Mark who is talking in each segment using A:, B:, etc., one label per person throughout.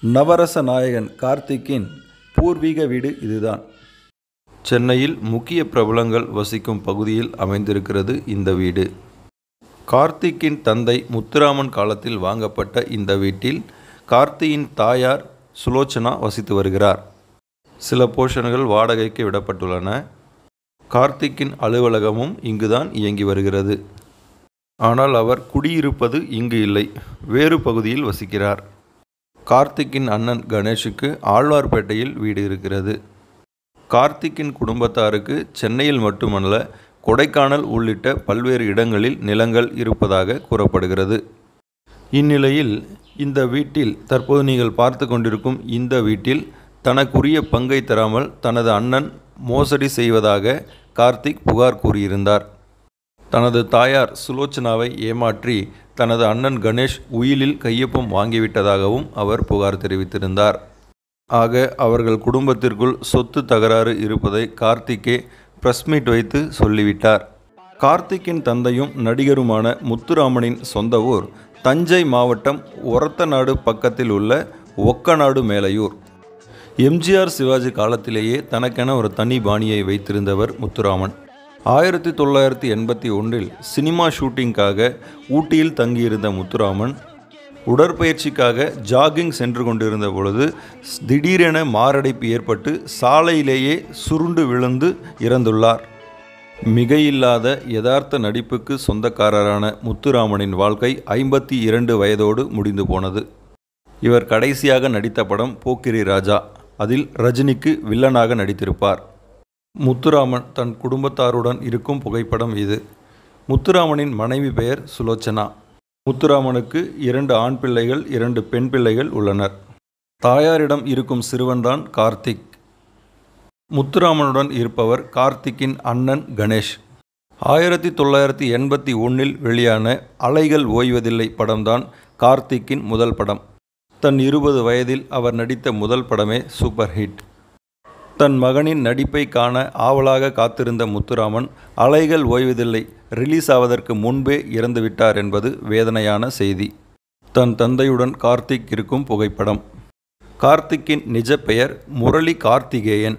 A: நவரச நாயகன் கார்த்திக்கின் பூர்வீக வீடு இதுதான் சென்னையில் முக்கிய பிரபலங்கள் வசிக்கும் பகுதியில் அமைந்திருக்கிறது இந்த வீடு கார்த்திக்கின் தந்தை முத்துராமன் காலத்தில் வாங்கப்பட்ட இந்த வீட்டில் கார்த்தியின் தாயார் சுலோச்சனா வசித்து வருகிறார் சில போர்ஷன்கள் வாடகைக்கு விடப்பட்டுள்ளன கார்த்திக்கின் அலுவலகமும் இங்குதான் இயங்கி வருகிறது ஆனால் அவர் குடியிருப்பது இங்கு இல்லை வேறு பகுதியில் வசிக்கிறார் கார்த்திக்கின் அண்ணன் கணேஷுக்கு ஆழ்வார்பேட்டையில் வீடு இருக்கிறது கார்த்திக்கின் குடும்பத்தாருக்கு சென்னையில் மட்டுமல்ல கொடைக்கானல் உள்ளிட்ட பல்வேறு இடங்களில் நிலங்கள் இருப்பதாக கூறப்படுகிறது இந்நிலையில் இந்த வீட்டில் தற்போது நீங்கள் பார்த்து கொண்டிருக்கும் இந்த வீட்டில் தனக்குரிய பங்கை தராமல் தனது அண்ணன் மோசடி செய்வதாக கார்த்திக் புகார் கூறியிருந்தார் தனது தாயார் சுலோச்சனாவை ஏமாற்றி தனது அண்ணன் கணேஷ் உயிலில் கையொப்பம் வாங்கிவிட்டதாகவும் அவர் புகார் தெரிவித்திருந்தார் ஆக அவர்கள் குடும்பத்திற்குள் சொத்து தகராறு இருப்பதை கார்த்திக்கே பிரஸ் மீட் வைத்து சொல்லிவிட்டார் கார்த்திக்கின் தந்தையும் நடிகருமான முத்துராமனின் சொந்த ஊர் தஞ்சை மாவட்டம் ஒரத்தநாடு பக்கத்தில் உள்ள ஒக்கநாடு மேலையூர் எம்ஜிஆர் சிவாஜி காலத்திலேயே தனக்கென ஒரு தனி பாணியை வைத்திருந்தவர் முத்துராமன் ஆயிரத்தி தொள்ளாயிரத்தி எண்பத்தி ஒன்றில் சினிமா ஷூட்டிங்காக ஊட்டியில் தங்கியிருந்த முத்துராமன் உடற்பயிற்சிக்காக ஜாகிங் சென்று கொண்டிருந்த பொழுது திடீரென மாரடைப்பு ஏற்பட்டு சாலையிலேயே சுருண்டு விழுந்து இறந்துள்ளார் மிகையில்லாத யதார்த்த நடிப்புக்கு சொந்தக்காரரான முத்துராமனின் வாழ்க்கை ஐம்பத்தி இரண்டு வயதோடு முடிந்து போனது இவர் கடைசியாக நடித்த படம் போக்கிரி ராஜா அதில் ரஜினிக்கு வில்லனாக நடித்திருப்பார் முத்துராமன் தன் குடும்பத்தாருடன் இருக்கும் புகைப்படம் இது முத்துராமனின் மனைவி பெயர் சுலோச்சனா முத்துராமனுக்கு இரண்டு ஆண் பிள்ளைகள் இரண்டு பெண் பிள்ளைகள் உள்ளனர் தாயாரிடம் இருக்கும் சிறுவன்தான் கார்த்திக் முத்துராமனுடன் இருப்பவர் கார்த்திக்கின் அண்ணன் கணேஷ் ஆயிரத்தி தொள்ளாயிரத்தி எண்பத்தி ஒன்றில் வெளியான அலைகள் ஓய்வதில்லை படம்தான் கார்த்திக்கின் முதல் படம் தன் இருபது வயதில் அவர் நடித்த முதல் படமே சூப்பர் ஹிட் தன் மகனின் நடிப்பை காண ஆவலாக காத்திருந்த முத்துராமன் அலைகள் ஓய்வதில்லை ரிலீஸ் ஆவதற்கு முன்பே இறந்துவிட்டார் என்பது வேதனையான செய்தி தன் தந்தையுடன் கார்த்திக் இருக்கும் புகைப்படம் கார்த்திக்கின் நிஜ பெயர் முரளி கார்த்திகேயன்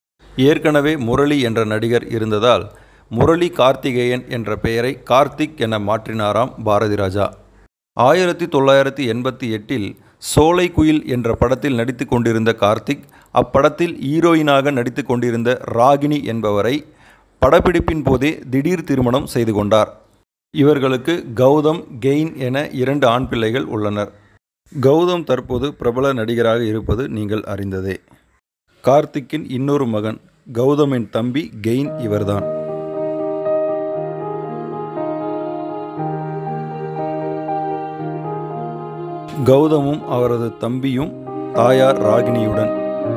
A: ஏற்கனவே முரளி என்ற நடிகர் இருந்ததால் முரளி கார்த்திகேயன் என்ற பெயரை கார்த்திக் என மாற்றினாராம் பாரதி ராஜா ஆயிரத்தி தொள்ளாயிரத்தி எண்பத்தி எட்டில் சோலை குயில் என்ற படத்தில் நடித்து கொண்டிருந்த கார்த்திக் அப்படத்தில் ஹீரோயினாக நடித்து கொண்டிருந்த ராகினி என்பவரை படப்பிடிப்பின் போதே திடீர் திருமணம் செய்து கொண்டார் இவர்களுக்கு கௌதம் கெயின் என இரண்டு ஆண் பிள்ளைகள் உள்ளனர் கௌதம் தற்போது பிரபல நடிகராக இருப்பது நீங்கள் அறிந்ததே கார்த்திக்கின் இன்னொரு மகன் கௌதமின் தம்பி கெயின் இவர்தான் கௌதமும் அவரது தம்பியும் தாயார் ராகினியுடன்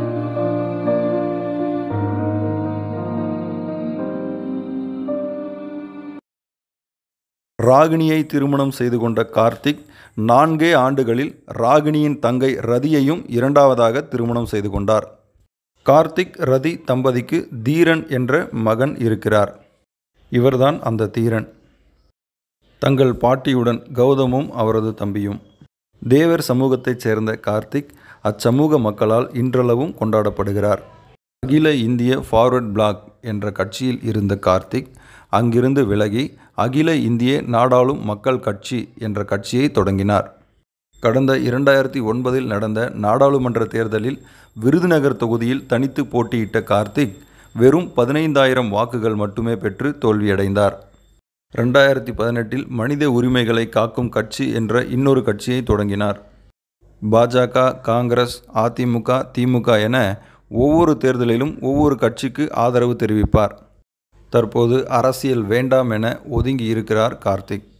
A: ராகினியை திருமணம் செய்து கொண்ட கார்த்திக் நான்கே ஆண்டுகளில் ராகினியின் தங்கை ரதியையும் இரண்டாவதாக திருமணம் செய்து கொண்டார் கார்த்திக் ரதி தம்பதிக்கு தீரன் என்ற மகன் இருக்கிறார் இவர்தான் அந்த தீரன் தங்கள் பாட்டியுடன் கௌதமும் அவரது தம்பியும் தேவர் சமூகத்தைச் சேர்ந்த கார்த்திக் அச்சமூக மக்களால் இன்றளவும் கொண்டாடப்படுகிறார் அகில இந்திய ஃபார்வர்ட் பிளாக் என்ற கட்சியில் இருந்த கார்த்திக் அங்கிருந்து விலகி அகில இந்திய நாடாளும் மக்கள் கட்சி என்ற கட்சியை தொடங்கினார் கடந்த இரண்டாயிரத்தி ஒன்பதில் நடந்த நாடாளுமன்ற தேர்தலில் விருதுநகர் தொகுதியில் தனித்து போட்டியிட்ட கார்த்திக் வெறும் பதினைந்தாயிரம் வாக்குகள் மட்டுமே பெற்று தோல்வியடைந்தார் ரெண்டாயிரத்தி பதினெட்டில் மனித உரிமைகளை காக்கும் கட்சி என்ற இன்னொரு கட்சியை தொடங்கினார் பாஜக காங்கிரஸ் அதிமுக திமுக என ஒவ்வொரு தேர்தலிலும் ஒவ்வொரு கட்சிக்கு ஆதரவு தெரிவிப்பார் தற்போது அரசியல் வேண்டாம் என ஒதுங்கி இருக்கிறார் கார்த்திக்